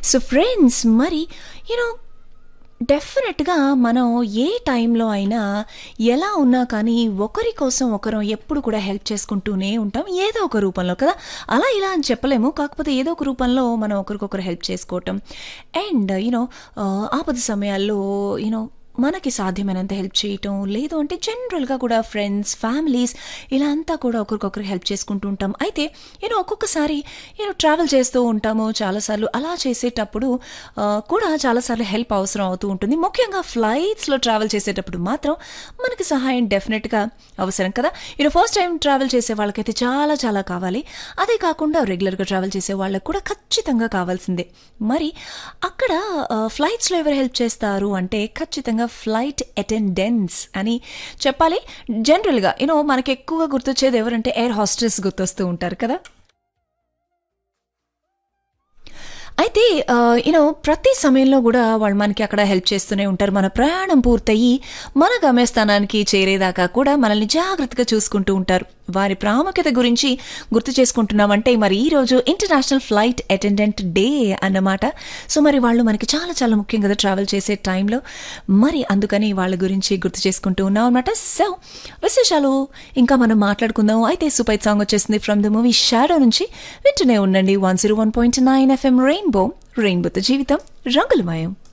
so friends మరి you know డెఫినెట్గా మనం ఏ టైంలో అయినా ఎలా ఉన్నా కానీ ఒకరి కోసం ఒకరం ఎప్పుడు కూడా హెల్ప్ చేసుకుంటూనే ఉంటాం ఏదో ఒక రూపంలో కదా అలా ఇలా అని చెప్పలేము కాకపోతే ఏదో ఒక రూపంలో మనం ఒకరికొకరు హెల్ప్ చేసుకోవటం అండ్ యూనో ఆపద సమయాల్లో యూనో మనకి సాధ్యమైనంత హెల్ప్ చేయటం లేదు అంటే జనరల్గా కూడా ఫ్రెండ్స్ ఫ్యామిలీస్ ఇలా అంతా కూడా ఒకరికొకరు హెల్ప్ చేసుకుంటూ ఉంటాం అయితే నేను ఒక్కొక్కసారి నేను ట్రావెల్ చేస్తూ ఉంటాము చాలాసార్లు అలా చేసేటప్పుడు ఆ, కూడా చాలాసార్లు హెల్ప్ అవసరం అవుతూ ఉంటుంది ముఖ్యంగా ఫ్లైట్స్లో ట్రావెల్ చేసేటప్పుడు మాత్రం మనకి సహాయం డెఫినెట్గా అవసరం కదా నేను ఫస్ట్ టైం ట్రావెల్ చేసే వాళ్ళకైతే చాలా చాలా కావాలి అదే కాకుండా రెగ్యులర్గా ట్రావెల్ చేసే వాళ్ళకి కూడా ఖచ్చితంగా కావాల్సిందే మరి అక్కడ ఆ, ఫ్లైట్స్లో ఎవరు హెల్ప్ చేస్తారు అంటే ఖచ్చితంగా ఫ్లైట్ అటెండెన్స్ అని చెప్పాలి జనరల్గా యూనో మనకి ఎక్కువగా గుర్తొచ్చేది ఎవరంటే ఎయిర్ హాస్టెస్ గుర్తొస్తూ ఉంటారు కదా అయితే యూనో ప్రతి సమయంలో కూడా వాళ్ళు మనకి అక్కడ హెల్ప్ చేస్తూనే ఉంటారు మన ప్రయాణం పూర్తయి మన గమ్యస్థానానికి చేరేదాకా కూడా మనల్ని జాగ్రత్తగా చూసుకుంటూ ఉంటారు వారి ప్రాముఖ్యత గురించి గుర్తు చేసుకుంటున్నామంటే మరి ఈ రోజు ఇంటర్నేషనల్ ఫ్లైట్ అటెండెంట్ డే అన్నమాట సో మరి వాళ్ళు మనకి చాలా చాలా ముఖ్యం కదా ట్రావెల్ చేసే టైంలో మరి అందుకని వాళ్ళ గురించి గుర్తు చేసుకుంటూ ఉన్నాం అనమాట సో విశేషాలు ఇంకా మనం మాట్లాడుకుందాం అయితే సూపర్ సాంగ్ వచ్చేసింది ఫ్రమ్ ద మూవీ షాడో నుంచి వింటూనే ఉండండి one zero one point nine FM rainbow రెయిన్బోతో జీవితం రంగులమయం